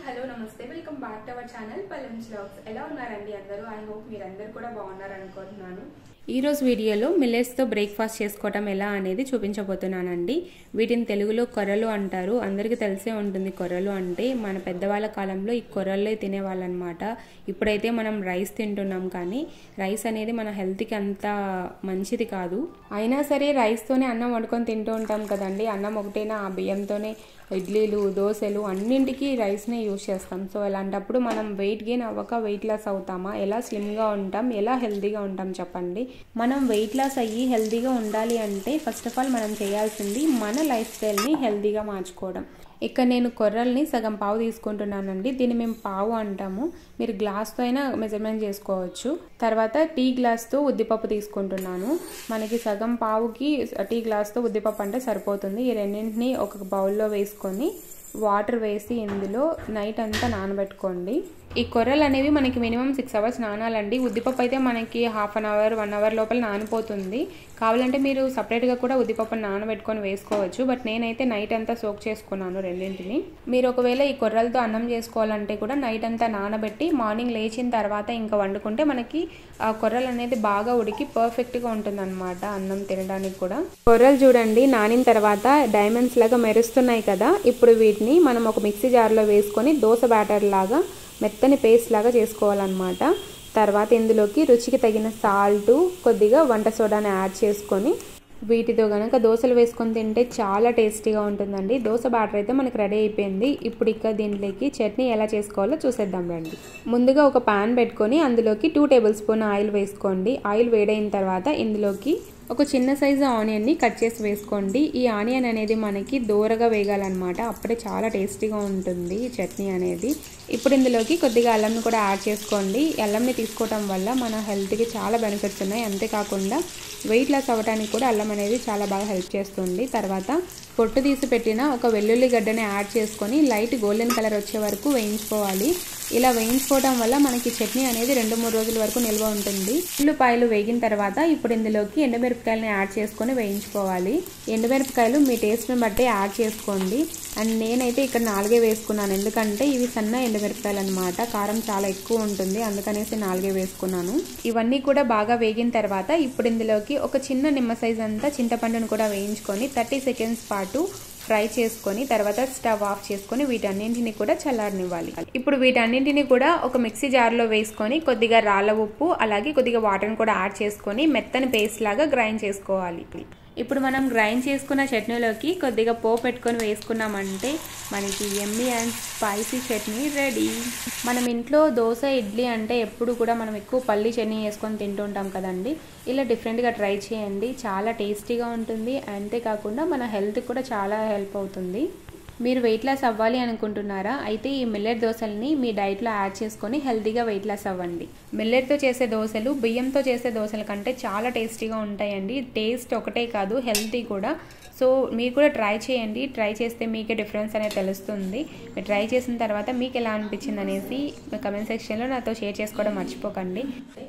hello నమస్తే welcome back to our channel పల్లెన్స్ vlogs ఎలా ఉన్నారండి అందరూ ఐ హోప్ మీరందరూ కూడా బాగున్నారు అనుకుంటున్నాను ఈ రోజు వీడియోలో మిల్లెట్స్తో బ్రేక్ఫాస్ట్ చేసుకోవటం ఎలా అనేది చూపించబోతున్నానండి వీటిని తెలుగులో కొర్రలు అంటారు అందరికీ తెలిసే ఉంటుంది కొర్రలు అంటే మన పెద్దవాళ్ళ కాలంలో ఈ కొర్రలే తినేవాళ్ళు అనమాట ఇప్పుడైతే మనం రైస్ తింటున్నాం కానీ రైస్ అనేది మన హెల్త్కి అంత మంచిది కాదు అయినా సరే రైస్తోనే అన్నం వండుకొని తింటూ ఉంటాం కదండి అన్నం ఒకటేనా ఆ బియ్యంతోనే ఇడ్లీలు దోశలు అన్నింటికి రైస్నే యూజ్ చేస్తాం సో అలాంటప్పుడు మనం వెయిట్ గెయిన్ అవ్వక వెయిట్ లాస్ అవుతామా ఎలా స్లిమ్గా ఉంటాం ఎలా హెల్తీగా ఉంటాం చెప్పండి మనం వెయిట్ లాస్ అయ్యి హెల్తీగా ఉండాలి అంటే ఫస్ట్ ఆఫ్ ఆల్ మనం చేయాల్సింది మన లైఫ్ స్టైల్ని హెల్తీగా మార్చుకోవడం ఇక్కడ నేను కొర్రల్ని సగం పావు తీసుకుంటున్నానండి దీన్ని మేము పావు అంటాము మీరు గ్లాస్తో అయినా మెజర్మెంట్ చేసుకోవచ్చు తర్వాత టీ గ్లాస్తో ఉద్దిపప్పు తీసుకుంటున్నాను మనకి సగం పావుకి టీ గ్లాస్తో ఉద్దిపప్పు అంటే సరిపోతుంది ఈ రెండింటిని ఒక బౌల్లో వేసుకొని వాటర్ వేసి ఇందులో నైట్ అంతా నానబెట్టుకోండి ఈ కొర్రలు అనేవి మనకి మినిమం సిక్స్ అవర్స్ నానాలండి ఉద్దిపప్పు అయితే మనకి half an hour one hour లోపల నానిపోతుంది కావాలంటే మీరు సపరేట్గా కూడా ఉద్దిపప్పును నానబెట్టుకొని వేసుకోవచ్చు బట్ నేనైతే నైట్ అంతా సోక్ చేసుకున్నాను రెండింటిని మీరు ఒకవేళ ఈ కొర్రలతో అన్నం చేసుకోవాలంటే కూడా నైట్ అంతా నానబెట్టి మార్నింగ్ లేచిన తర్వాత ఇంకా వండుకుంటే మనకి ఆ కొర్రలు అనేది బాగా ఉడికి పర్ఫెక్ట్గా ఉంటుందన్నమాట అన్నం తినడానికి కూడా కొర్రలు చూడండి నానిన తర్వాత డైమండ్స్ లాగా మెరుస్తున్నాయి కదా ఇప్పుడు వీటిని మనం ఒక మిక్సీ జార్లో వేసుకొని దోశ బ్యాటర్ లాగా మెత్తని పేస్ట్ లాగా చేసుకోవాలన్నమాట తర్వాత ఇందులోకి రుచికి తగిన సాల్ట్ కొద్దిగా వంట సోడాని యాడ్ చేసుకొని వీటితో కనుక దోశలు వేసుకొని తింటే చాలా టేస్టీగా ఉంటుందండి దోశ బ్యాటర్ అయితే మనకు రెడీ అయిపోయింది ఇప్పుడు ఇక దీంట్లోకి చట్నీ ఎలా చేసుకోవాలో చూసేద్దాం రండి ముందుగా ఒక పాన్ పెట్టుకొని అందులోకి టూ టేబుల్ స్పూన్ ఆయిల్ వేసుకోండి ఆయిల్ వేడైన తర్వాత ఇందులోకి ఒక చిన్న సైజు ఆనియన్ని కట్ చేసి వేసుకోండి ఈ ఆనియన్ అనేది మనకి దూరగా వేగాలన్నమాట అప్పుడే చాలా టేస్టీగా ఉంటుంది చట్నీ అనేది ఇప్పుడు ఇందులోకి కొద్దిగా అల్లంని కూడా యాడ్ చేసుకోండి అల్లంని తీసుకోవటం వల్ల మన హెల్త్కి చాలా బెనిఫిట్స్ ఉన్నాయి అంతేకాకుండా వెయిట్ లాస్ అవ్వడానికి కూడా అల్లం అనేది చాలా బాగా హెల్ప్ చేస్తుంది తర్వాత పొట్టు తీసి పెట్టిన ఒక వెల్లుల్లి గడ్డని యాడ్ చేసుకొని లైట్ గోల్డెన్ కలర్ వచ్చే వరకు వేయించుకోవాలి ఇలా వేయించుకోవడం వల్ల మనకి చట్నీ అనేది రెండు మూడు రోజుల వరకు నిల్వ ఉంటుంది ఉల్లిపాయలు వేగిన తర్వాత ఇప్పుడు ఇందులోకి ఎండుమిరపకాయలని యాడ్ చేసుకొని వేయించుకోవాలి ఎండుమిరపకాయలు మీ టేస్ట్ని బట్టి యాడ్ చేసుకోండి అండ్ నేనైతే ఇక్కడ నాలుగే వేసుకున్నాను ఎందుకంటే ఇవి సన్న ఎండుమిరపకాయలు అనమాట కారం చాలా ఎక్కువ ఉంటుంది అందుకనేసి నాలుగే వేసుకున్నాను ఇవన్నీ కూడా బాగా వేగిన తర్వాత ఇప్పుడు ఇందులోకి ఒక చిన్న నిమ్మ సైజ్ అంతా చింతపండును కూడా వేయించుకొని థర్టీ సెకండ్స్ పాటు ఫ్రై చేసుకొని తర్వాత స్టవ్ ఆఫ్ చేసుకొని వీటన్నింటిని కూడా చల్లారనివ్వాలి ఇప్పుడు వీటన్నింటిని కూడా ఒక మిక్సీ జార్లో వేసుకొని కొద్దిగా రాళ్ళ ఉప్పు అలాగే కొద్దిగా వాటర్ని కూడా యాడ్ చేసుకొని మెత్తని పేస్ట్ లాగా గ్రైండ్ చేసుకోవాలి ఇప్పుడు మనం గ్రైండ్ చేసుకున్న చట్నీలోకి కొద్దిగా పో పెట్టుకొని వేసుకున్నామంటే మనకి yummy and spicy chutney ready మనం ఇంట్లో దోశ ఇడ్లీ అంటే ఎప్పుడు కూడా మనం ఎక్కువ పల్లి చట్నీ వేసుకొని తింటుంటాం కదండి ఇలా డిఫరెంట్గా ట్రై చేయండి చాలా టేస్టీగా ఉంటుంది అంతేకాకుండా మన హెల్త్ కూడా చాలా హెల్ప్ అవుతుంది మీరు వెయిట్ లాస్ అవ్వాలి అనుకుంటున్నారా అయితే ఈ మిల్లెట్ దోశల్ని మీ డైట్లో యాడ్ చేసుకొని హెల్తీగా వెయిట్ లాస్ అవ్వండి మిల్లెట్తో చేసే దోశలు బియ్యంతో చేసే దోశల కంటే చాలా టేస్టీగా ఉంటాయండి టేస్ట్ ఒకటే కాదు హెల్తీ కూడా సో మీరు కూడా ట్రై చేయండి ట్రై చేస్తే మీకే డిఫరెన్స్ అనేది తెలుస్తుంది మీరు ట్రై చేసిన తర్వాత మీకు ఎలా అనిపించింది అనేసి కమెంట్ సెక్షన్లో నాతో షేర్ చేసుకోవడం మర్చిపోకండి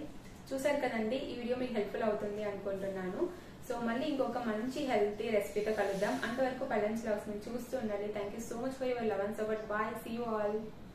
చూసారు కదండి ఈ వీడియో మీకు హెల్ప్ఫుల్ అవుతుంది అనుకుంటున్నాను సో మళ్ళీ ఇంకొక మంచి హెల్తీ రెసిపీతో కలుద్దాం అంతవరకు పల్లెన్స్ బ్లాగ్స్ మీరు చూస్తూ ఉండాలి thank you so much for your love and support bye see you all